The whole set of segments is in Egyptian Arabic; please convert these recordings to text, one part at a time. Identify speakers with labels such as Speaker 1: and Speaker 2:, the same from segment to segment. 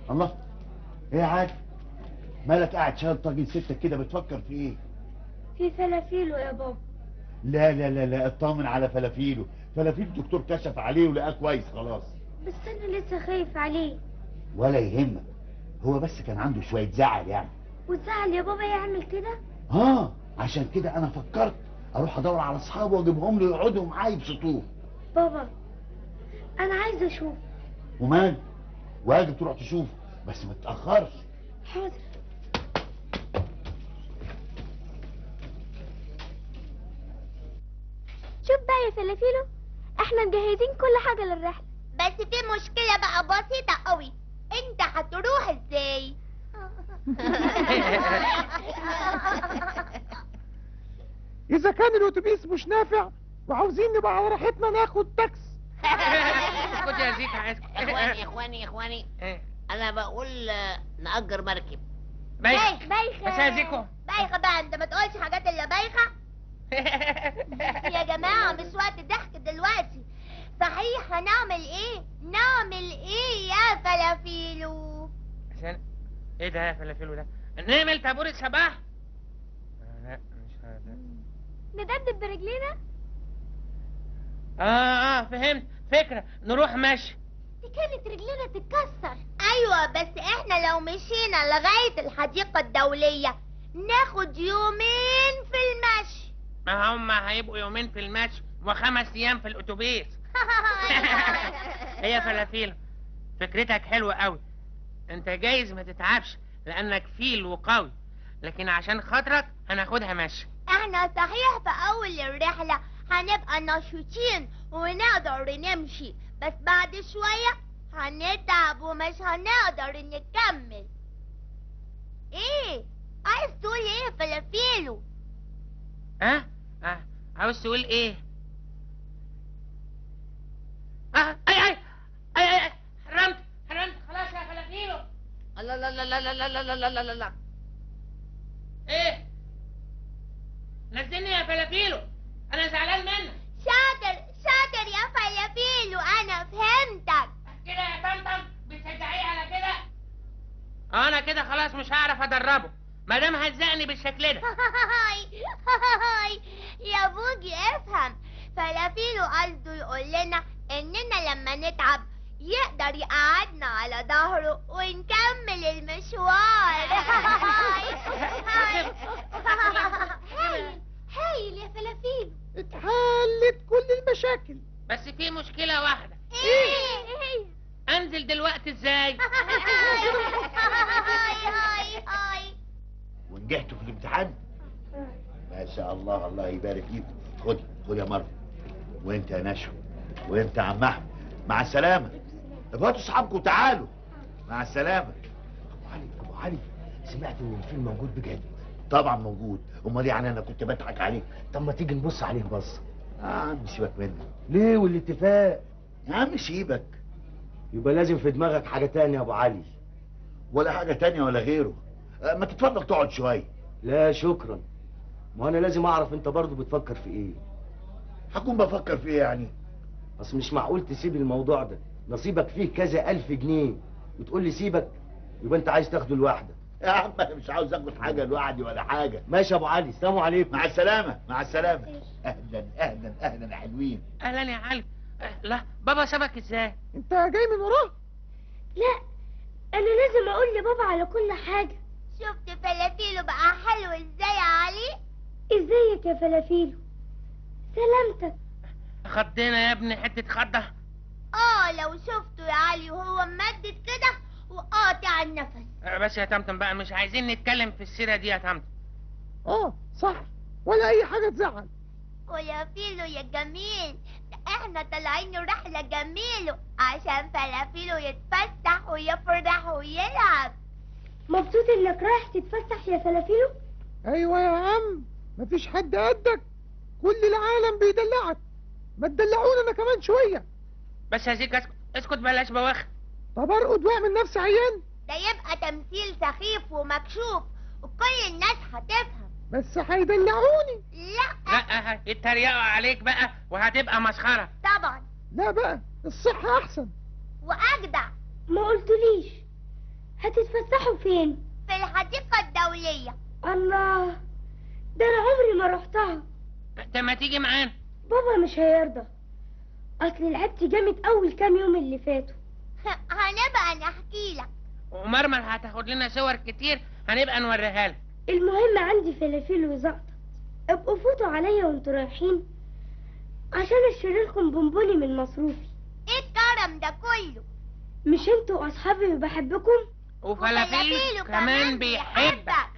Speaker 1: الله ايه يا عادل مالك قاعد شايل طاجن ستك كده بتفكر في ايه
Speaker 2: في فلافيلو يا بابا
Speaker 1: لا لا لا لا اطمن على فلافيله فلافيل الدكتور كشف عليه ولقاه كويس خلاص
Speaker 2: بس انا لسه خايف عليه
Speaker 1: ولا يهمك هو بس كان عنده شويه زعل يعني
Speaker 2: وتزعل يا بابا يعمل كده
Speaker 1: اه عشان كده انا فكرت اروح ادور على اصحابه واجيبهم له يقعدوا معايا يبسطوه
Speaker 2: بابا انا عايزه اشوف
Speaker 1: ومال واجب تروح تشوفه بس ما تتاخرش
Speaker 2: حاضر شوف بقى يا فلافيلو احنا مجهزين كل حاجه للرحله
Speaker 3: بس في مشكلة بقى بسيطة قوي انت هتروح ازاي
Speaker 4: إذا كان الأتوبيس مش نافع وعاوزين نبقى على راحتنا ناخد تاكس
Speaker 5: اسكت يا زيكا اسكت
Speaker 6: اخواني اخواني اخواني
Speaker 5: إيه.
Speaker 6: انا بقول آه، نأجر مركب
Speaker 5: بايخ
Speaker 3: بايخة
Speaker 5: بس يا زيكو
Speaker 3: بايخة بقى انت ما تقولش حاجات الا بايخة يا جماعة مش وقت ضحك دلوقتي صحيح هنعمل ايه نعمل ايه يا فلافيلو
Speaker 5: عشان ايه ده يا فلافيلو ده نعمل طابور الصباح آه، لا مش هذا
Speaker 2: ندبدب برجلينا
Speaker 5: اه اه فهمت فكرة نروح مشي
Speaker 3: دي كانت رجلنا تتكسر ايوه بس احنا لو مشينا لغاية الحديقة الدولية ناخد يومين في المشي
Speaker 5: ما هم هيبقوا يومين في المشي وخمس ايام في الاتوبيس هي فلافيل فكرتك حلوة قوي انت جايز ما تتعبش لانك فيل وقوي لكن عشان خاطرك هناخدها مشي
Speaker 3: احنا صحيح في اول الرحلة هنبقى نشيطين ونقدر نمشي بس بعد شوية هنتعب ومش هنقدر نكمل ايه عايز تقول ايه يا فلافيلو
Speaker 5: ها اه عاوز تقول ايه اه اي اي اي اي حرمت حرمت خلاص يا فلافيلو
Speaker 6: لا لا لا لا لا لا لا لا لا لا لا
Speaker 5: ايه نزلني يا فلافيلو انا زعلان منك
Speaker 3: شاطر شاطر يا فلافيلو انا فهمتك
Speaker 5: كده يا طمطم بتشجعيه على كده انا كده خلاص مش هعرف ادربه ما دام هزقني بالشكل ده
Speaker 3: هاي هاي يا بوجي افهم فلافيلو قصده يقول لنا اننا لما نتعب يقدر يقعدنا على ظهره ونكمل المشوار هاي هاي هايل هايل يا فلافيلو
Speaker 4: اتحلت كل المشاكل
Speaker 5: بس في مشكلة واحدة
Speaker 3: ايه ايه
Speaker 5: انزل دلوقتي ازاي
Speaker 3: هاي هاي هاي
Speaker 1: ونجحتوا في الامتحان ما شاء الله الله يبارك فيكم خد خد يا مرة وانت يا نشوى وانت يا عم احمد مع السلامة ابعتوا اصحابكم وتعالوا مع السلامة ابو علي ابو علي سمعت ان الفيلم موجود بجد طبعا موجود امال يعني انا كنت بضحك عليك
Speaker 7: طب ما تيجي نبص عليه بص
Speaker 1: يا عم سيبك منه
Speaker 7: ليه والاتفاق
Speaker 1: يا عم سيبك
Speaker 7: يبقى لازم في دماغك حاجة تانية يا ابو علي
Speaker 1: ولا حاجة تانية ولا غيره أه، ما تتفضل تقعد شوية
Speaker 7: لا شكرا ما انا لازم اعرف انت برضو بتفكر في ايه
Speaker 1: هكون بفكر في ايه يعني
Speaker 7: اصل مش معقول تسيب الموضوع ده نصيبك فيه كذا الف جنيه وتقول لي سيبك يبقى انت عايز تاخده لوحدك
Speaker 1: يا عم انا مش عاوز اخد حاجة لوحدي ولا حاجة
Speaker 7: ماشي يا ابو علي السلام عليكم
Speaker 1: مع السلامة مع السلامة اهلا اهلا اهلا يا حلوين
Speaker 5: اهلا يا علي أه، لا بابا سابك ازاي
Speaker 4: انت جاي من وراه
Speaker 2: لا انا لازم اقول لبابا على كل حاجه
Speaker 3: شفت فلافيلو بقى حلو ازاي يا علي
Speaker 2: ازيك يا فلافيلو سلامتك
Speaker 5: خضينا يا ابني حتة خضة
Speaker 3: اه لو شفته يا علي وهو ممدد كده وقاطع النفس
Speaker 5: أه، بس يا طمطم بقى مش عايزين نتكلم في السيرة دي يا طمطم
Speaker 4: اه صح ولا اي حاجة تزعل
Speaker 3: ويا فيلو يا جميل ده احنا طالعين رحلة جميلة عشان فلافيلو يتفسح ويفرح ويلعب
Speaker 2: مبسوط انك رايح تتفسح يا فلافيلو
Speaker 4: ايوه يا عم مفيش حد قدك كل العالم بيدلعك ما تدلعونا انا كمان شوية
Speaker 5: بس يا زيك اسكت اسكت بلاش بواخ
Speaker 4: طب ارقد واعمل نفسي عيان
Speaker 3: ده يبقى تمثيل سخيف ومكشوف وكل الناس هتفهم
Speaker 4: بس هيدلعوني
Speaker 3: لا
Speaker 5: لا أه، يتريقوا عليك بقى وهتبقى مسخرة
Speaker 3: طبعا
Speaker 4: لا بقى الصحة احسن
Speaker 3: واجدع
Speaker 2: ما قلتليش هتتفسحوا فين
Speaker 3: في الحديقة الدولية
Speaker 2: الله ده انا عمري ما رحتها
Speaker 5: انت ما تيجي معانا
Speaker 2: بابا مش هيرضى اصل لعبت جامد اول كام يوم اللي فاتوا
Speaker 3: هنبقى نحكي لك
Speaker 5: ومرمر هتاخد لنا صور كتير هنبقى نوريها لك
Speaker 2: المهم عندي فلافل وزقطة ابقوا فوتوا عليا وانتوا رايحين عشان اشتري لكم بونبوني من مصروفي
Speaker 3: ايه الكرم ده كله
Speaker 2: مش انتوا اصحابي وبحبكم
Speaker 5: وفلافيل كمان بيحبك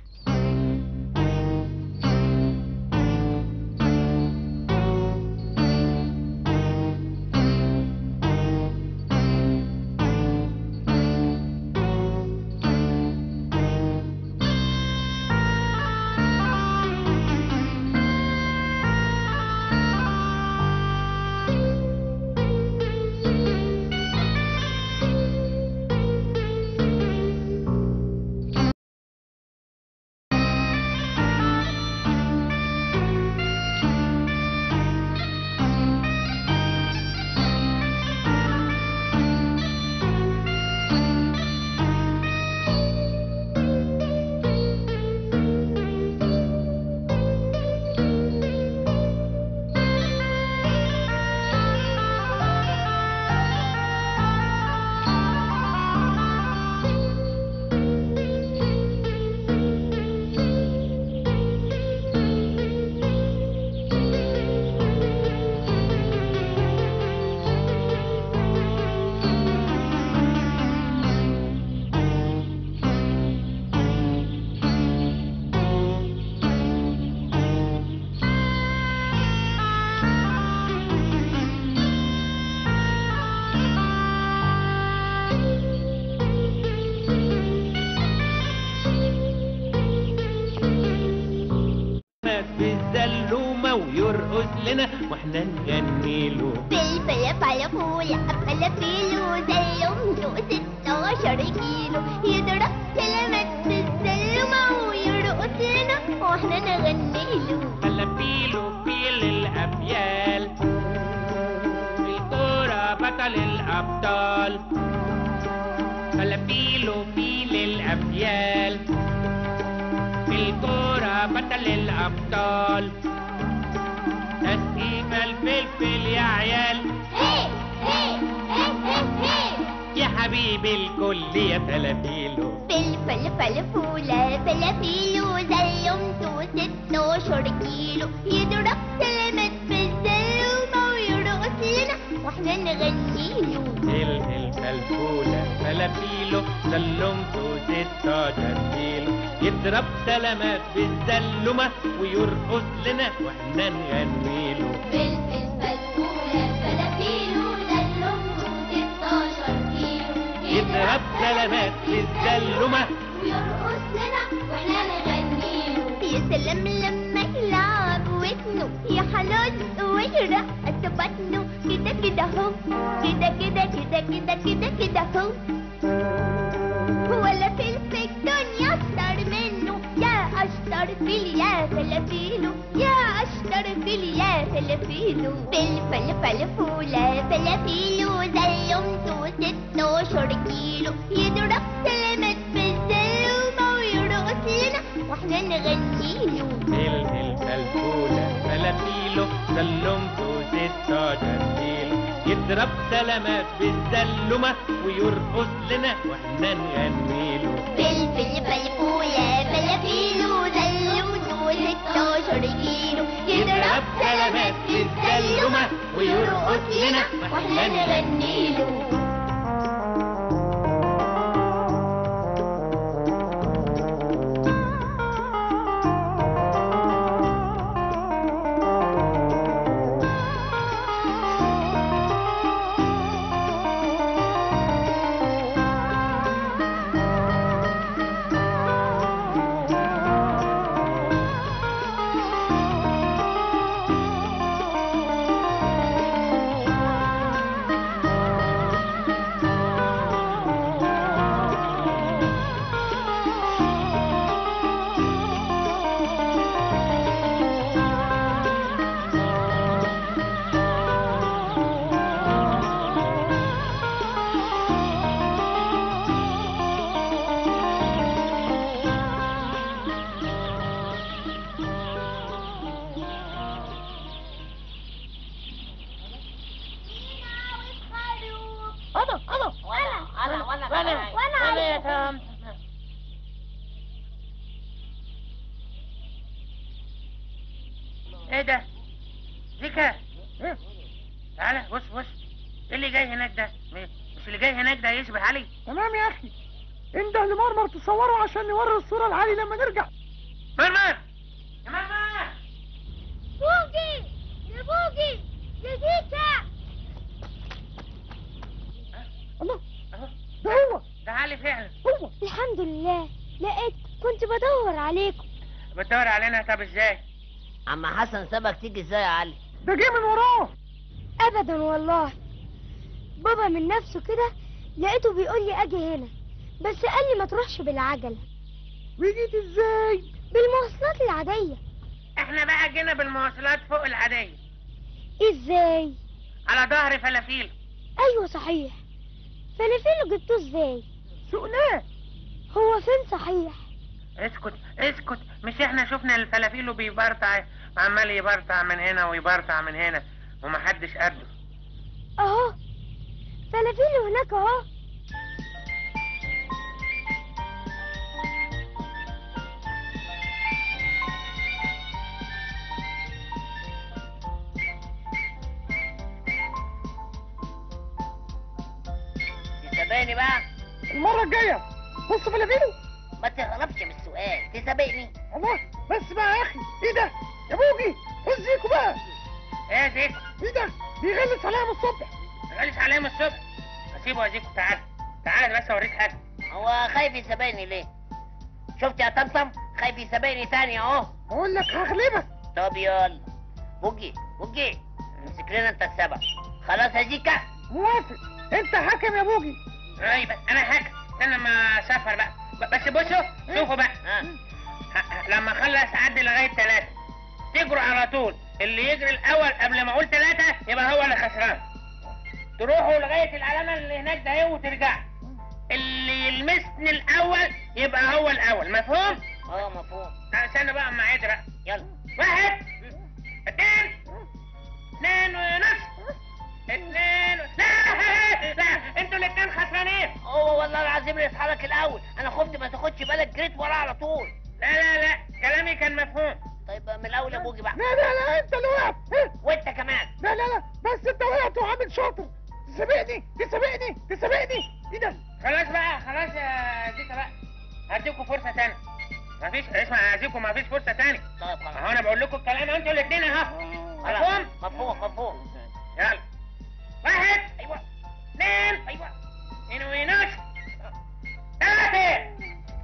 Speaker 8: بالزلومة ويرقص لنا واحنا نغني له
Speaker 3: فلفل فلفولة فلافيل وزلمته ستاشر كيلو يضرب كلمات بالزلمة ويرقص لنا واحنا نغني له
Speaker 5: فلافيل وفيل الأفيال في الكورة بطل الأبطال فلافيل وفيل الأفيال في الكورة بطل الأبطال تسقيف الفلفل يا عيال
Speaker 3: هي هي هي هي هي
Speaker 5: يا حبيب الكل يا فلافيلو
Speaker 3: فلفل فلفولة فلافيل وزلمته ستاشر كيلو يضرب كلمات بالزلمة ويرقص لنا واحنا نغني له
Speaker 5: فلفل فلفولة فلافيلو سلمته ستاشر كيلو يضرب سلامات بالزلمة ويرقص لنا واحنا نغني له
Speaker 3: فلفل فلفولة فلافيل وزلمته ستاشر كيلو
Speaker 5: يضرب سلامات بالزلمة
Speaker 3: ويرقص لنا واحنا نغني له يا سلام لما يلعب ودنه يا حلال ويرقص بطنه كده كده اهو كده كده كده كده كده كده اهو ولا فلفل الدنيا اشطر منه يا اشطر فيل يا فلافيلو يا اشطر فيل يا فلافيلو فلفل فلفولة فلافيلو زلمته ستاشر كيلو يضرب كلمات بالزلمة ويرقص لنا واحنا نغني له
Speaker 5: فلفل فلفولة فلافيلو سلمته ستاشر كيلو يضرب سلامات بالزلمة ويرقص لنا واحنا نغني له
Speaker 3: فلفل فلفولة فلافيلو زلمته ستاشر كيلو يضرب سلامات بالزلمة ويرقص لنا واحنا نغني له
Speaker 4: انا انا
Speaker 6: وانا انا وانا
Speaker 5: وانا
Speaker 6: كمان.
Speaker 5: وانا يا تمام ايه ده زيكا
Speaker 4: إيه؟
Speaker 5: تعالى بص بص ايه اللي جاي هناك ده م- مش اللي جاي هناك ده يشبه علي
Speaker 4: تمام يا اخي انده لمرمر تصوره عشان نوري الصورة لعلي لما نرجع
Speaker 5: مرمر يا مرمر
Speaker 3: بوجي يا بوجي يا زيكا
Speaker 4: الله
Speaker 5: اهو
Speaker 4: ده هو
Speaker 5: ده علي فعلا
Speaker 4: هو
Speaker 2: الحمد لله لقيت كنت بدور عليكم
Speaker 5: بتدور علينا طب ازاي
Speaker 6: عم حسن سابك تيجي ازاي يا علي
Speaker 4: ده جه من وراه
Speaker 2: ابدا والله بابا من نفسه كده لقيته بيقول لي اجي هنا بس قال لي ما تروحش بالعجله
Speaker 4: وجيت ازاي
Speaker 2: بالمواصلات العاديه
Speaker 5: احنا بقى جينا بالمواصلات فوق العادية
Speaker 2: ازاي
Speaker 5: على ظهر فلافيل
Speaker 2: ايوه صحيح فلافيل جبتوه ازاي
Speaker 4: سقناه
Speaker 2: هو فين صحيح
Speaker 5: اسكت اسكت مش احنا شفنا الفلافيل وبيبرطع عمال يبرطع من هنا ويبرطع من هنا ومحدش قده
Speaker 2: اهو فلافيل هناك اهو
Speaker 6: تسابقني بقى
Speaker 4: المرة الجاية بص فلافيلو
Speaker 6: ما تغلبش من السؤال تسابقني
Speaker 4: الله بس بقى يا اخي ايه ده يا بوجي خد زيكو بقى
Speaker 5: ايه يا زيكو
Speaker 4: ايه ده بيغلس عليا من الصبح
Speaker 5: غاليش عليهم الصبح اسيبه يا زيكو تعال تعال بس اوريك حاجه
Speaker 6: هو خايف يسابقني ليه شفت يا طمطم خايف يسابقني تاني اهو
Speaker 4: بقول لك هغلبك
Speaker 6: طب يلا بوجي بوجي امسك لنا انت السبق خلاص يا زيكا
Speaker 4: موافق انت حكم يا بوجي
Speaker 5: اي بس انا حاجه استنى ما اسافر بقى ب- بس بصوا شوفوا بقى
Speaker 6: ها
Speaker 5: ه- ه- لما اخلص اعدي لغايه ثلاثه تجروا على طول اللي يجري الاول قبل ما اقول ثلاثه يبقى هو اللي خسران تروحوا لغايه العلامه اللي هناك ده اهي وترجعوا اللي يلمسني الاول يبقى هو الاول مفهوم؟
Speaker 6: اه مفهوم
Speaker 5: لا، استنى بقى اما اعد بقى
Speaker 6: يلا
Speaker 5: واحد اثنين اثنين ونص اثنين و... لا لا انتوا الاثنين خسرانين
Speaker 6: هو والله العظيم اللي يصحى الاول انا خفت ما تاخدش بالك جريت وراه على طول
Speaker 5: لا لا لا كلامي كان مفهوم
Speaker 6: طيب من الاول يا بوجي بقى
Speaker 4: لا لا لا انت اللي وقعت ها؟
Speaker 6: وانت كمان
Speaker 4: لا لا لا بس انت وقعت وعامل شاطر تسابقني تسابقني تسابقني ايه ده
Speaker 5: خلاص بقى خلاص يا زيكا بقى هديكوا فرصة تانية مفيش اسمع يا زيكو مفيش فرصة تانية
Speaker 6: طيب خلاص
Speaker 5: اهو انا بقول لكم الكلام انتوا الاثنين اهو
Speaker 6: خلاص.
Speaker 5: مفهوم؟
Speaker 6: مفهوم مفهوم
Speaker 5: يلا واحد ايوه اثنين ايوه اثنين ونص ثلاثة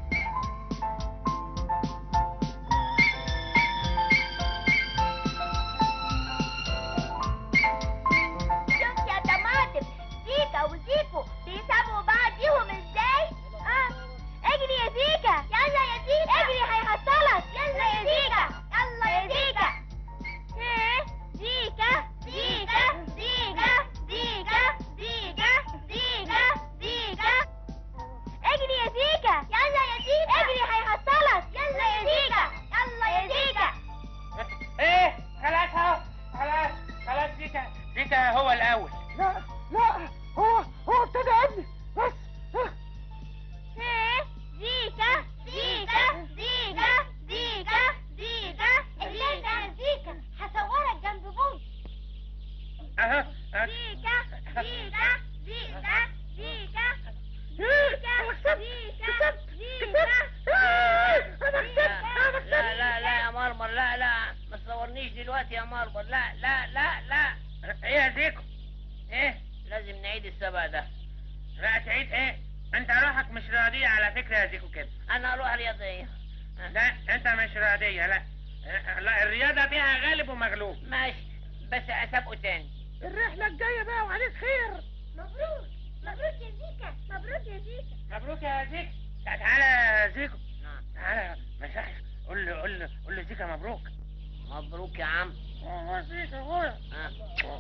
Speaker 3: شوف يا طماطم زيكا وزيكو بيسابقوا بعضيهم ازاي اه اجري يا زيكا يلا يا زيكا اجري هيحصلك يلا يا زيكا يلا يا زيكا ايه زيكا زيكا زيكا زيكا زيكا زيكا زيكا اجري يا زيكا يلا يا زيكا اجري هيحصلك يلا يا زيكا يلا يا زيكا
Speaker 5: ايه خلاص اهو خلاص خلاص زيكا زيكا هو الاول
Speaker 4: لا لا هو هو ابتدى قبلي بس ها.
Speaker 3: ايه زيكا زيكا زيكا زيكا زيكا زيكا زيكا هصورك جنب بوي
Speaker 5: اهو أهو.
Speaker 3: زيكا زيكا زيكا زيكا
Speaker 4: انا كسبت كسبت كسبت آه، انا كسبت انا كسبت
Speaker 6: لا لا لا يا مرمر لا لا ما تصورنيش دلوقتي يا مرمر لا لا لا لا
Speaker 5: ايه يا زيكو ايه
Speaker 6: لازم نعيد السبق ده
Speaker 5: لا تعيد ايه انت روحك مش راضية على فكرة يا زيكو كده
Speaker 6: انا اروح رياضية
Speaker 5: لا انت مش راضية لا لا الرياضة فيها غالب ومغلوب
Speaker 6: ماشي بس اسابقه تاني
Speaker 4: الرحلة الجاية بقى وعليك خير
Speaker 3: مبروك مبروك يا زيكا مبروك يا زيكا
Speaker 5: مبروك يا زيكو تعالى يا زيكو
Speaker 6: نعم.
Speaker 5: تعالى مساحش قول له قول له قول له زيكا مبروك
Speaker 6: مبروك يا عم
Speaker 5: هو زيكا هو
Speaker 6: ها.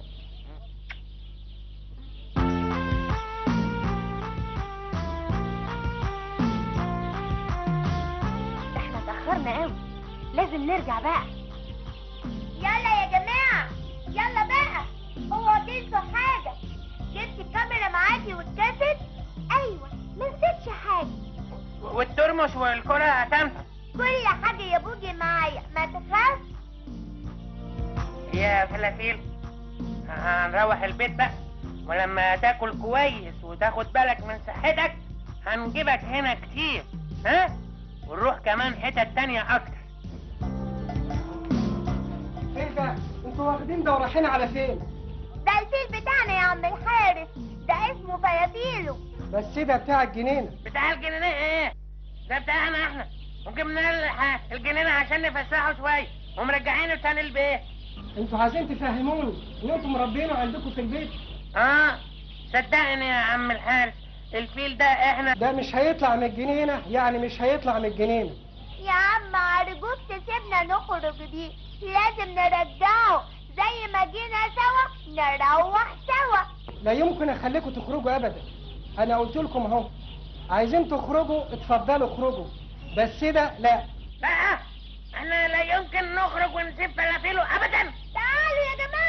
Speaker 2: احنا اتأخرنا قوي لازم نرجع بقى
Speaker 3: يلا يا جماعة يلا بقى هو تنسوا حاجة جبت الكاميرا معاكي والكاسيت ايوه ما نسيتش حاجه
Speaker 5: والترمس والكرة هتنفع
Speaker 3: كل حاجه يا بوجي معايا ما تخاف
Speaker 5: يا فلافيل هنروح البيت بقى ولما تاكل كويس وتاخد بالك من صحتك هنجيبك هنا كتير ها ونروح كمان حتت تانية اكتر
Speaker 4: ايه ده انتوا واخدين ده ورايحين على فين
Speaker 3: ده الفيل بتاعنا يا عم الحارس ده اسمه فيافيلو
Speaker 4: بس ده بتاع الجنينه
Speaker 5: بتاع الجنينة ايه ده بتاعنا احنا وجبنا ال- الجنينة عشان نفسحه شوية ومرجعينه تاني البيت
Speaker 4: انتوا عايزين تفهموني ان انتوا مربينه عندكم في البيت
Speaker 5: اه صدقني يا عم الحارس الفيل ده احنا
Speaker 4: ده مش هيطلع من الجنينه يعني مش هيطلع من الجنينه
Speaker 3: يا عم ارجوك تسيبنا نخرج دي لازم نرجعه زي ما جينا سوا نروح سوا
Speaker 4: لا يمكن اخليكم تخرجوا ابدا انا قلت لكم اهو عايزين تخرجوا اتفضلوا اخرجوا بس ده لا
Speaker 5: لا احنا لا يمكن نخرج ونسيب فلافيله ابدا
Speaker 3: تعالوا يا جماعة